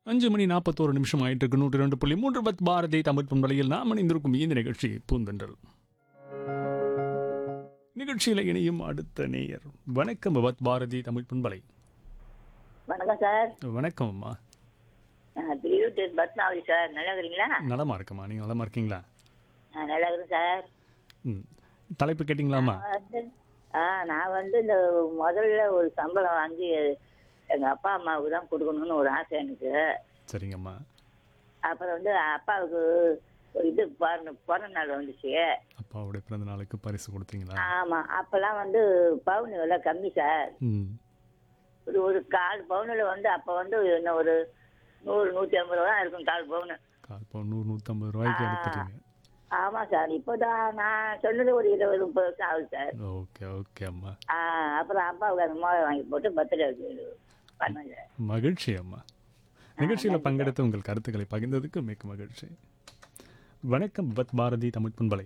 அஞ்சு மணி நாற்பத்தோரு நிமிஷம் ஆயிட்டு இருக்கு நூற்றி ரெண்டு புள்ளி மூன்று பத் பாரதி தமிழ் பண்பலையில் நாம் இணைந்திருக்கும் இந்த நிகழ்ச்சி பூந்தென்றல் நிகழ்ச்சியில் இணையும் அடுத்த நேயர் வணக்கம் பத் பாரதி தமிழ் பண்பலை வணக்கம் சார் வணக்கம் அம்மா திருவிட்டு பத்மாவதி சார் நல்லா இருக்கிறீங்களா நலமா இருக்கம்மா நீங்கள் நலமா இருக்கீங்களா ஆ, நல்லா இருக்கிறேன் சார் ம் தலைப்பு கேட்டிங்களாம்மா நான் வந்து ஆ நான் வந்து இந்த முதல்ல ஒரு சம்பளம் வாங்கி எங்க அப்பா அம்மாவுக்கு தான் கொடுக்கணும்னு ஒரு ஆசை எனக்கு சரிங்கம்மா அப்புறம் வந்து அப்பாவுக்கு ஒரு இது பிறந்த பிறந்த நாள் வந்துச்சு அப்பாவுடைய பிறந்த நாளுக்கு பரிசு கொடுத்தீங்களா ஆமா அப்பெல்லாம் வந்து பவுன் விலை கம்மி சார் ம் ஒரு ஒரு கால் பவுனில் வந்து அப்போ வந்து என்ன ஒரு நூறு நூற்றி ஐம்பது ரூபா தான் இருக்கும் கால் பவுனு கால் பவுன் நூறு நூற்றம்பது ரூபாய்க்கு ஆ. எடுத்துட்டீங்க ஆமா சார் இப்போதான் நான் சொன்னது ஒரு இருபது முப்பது வருஷம் ஆகுது சார் ஓகே ஓகே அம்மா ஆ, அப்புறம் அப்பாவுக்கு அந்த மோளை வாங்கி போட்டு பர்த்டே பண்ணாங்க மகிழ்ச்சி அம்மா நிகழ்ச்சியில் பங்கெடுத்து உங்கள் கருத்துக்களை பகிர்ந்ததுக்கு மிக்க மகிழ்ச்சி வணக்கம் பத் பாரதி தமிழ் பண்பலை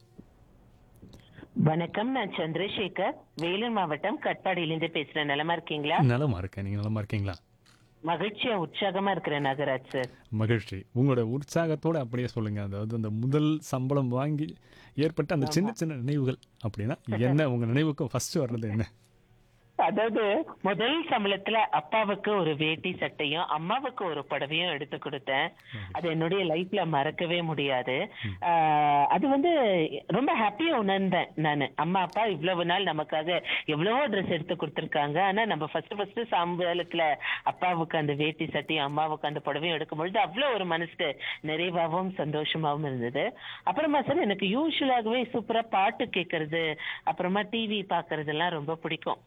வணக்கம் நான் சந்திரசேகர் வேலூர் மாவட்டம் கட்பாடியிலிருந்து பேசுறேன் நலமா இருக்கீங்களா நலமா இருக்கேன் நீங்க நலமா இருக்கீங்களா மகிழ்ச்சியா உற்சாகமா இருக்கிறேன் நாகராஜ் சார் மகிழ்ச்சி உங்களோட உற்சாகத்தோட அப்படியே சொல்லுங்க அதாவது அந்த முதல் சம்பளம் வாங்கி ஏற்பட்ட அந்த சின்ன சின்ன நினைவுகள் அப்படின்னா என்ன உங்க நினைவுக்கு ஃபர்ஸ்ட் வர்றது என்ன அதாவது முதல் சம்பளத்துல அப்பாவுக்கு ஒரு வேட்டி சட்டையும் அம்மாவுக்கு ஒரு புடவையும் எடுத்து கொடுத்தேன் அது என்னுடைய லைஃப்ல மறக்கவே முடியாது ஆஹ் அது வந்து ரொம்ப ஹாப்பியா உணர்ந்தேன் நான் அம்மா அப்பா இவ்வளவு நாள் நமக்காக எவ்வளவோ ட்ரெஸ் எடுத்து கொடுத்துருக்காங்க ஆனா நம்ம ஃபர்ஸ்ட் ஃபர்ஸ்ட் சம்பளத்துல அப்பாவுக்கு அந்த வேட்டி சட்டையும் அம்மாவுக்கு அந்த புடவையும் எடுக்கும் பொழுது அவ்வளவு ஒரு மனசுக்கு நிறைவாகவும் சந்தோஷமாவும் இருந்தது அப்புறமா சார் எனக்கு யூஸ்வலாகவே சூப்பரா பாட்டு கேட்கறது அப்புறமா டிவி பாக்குறதெல்லாம் ரொம்ப பிடிக்கும்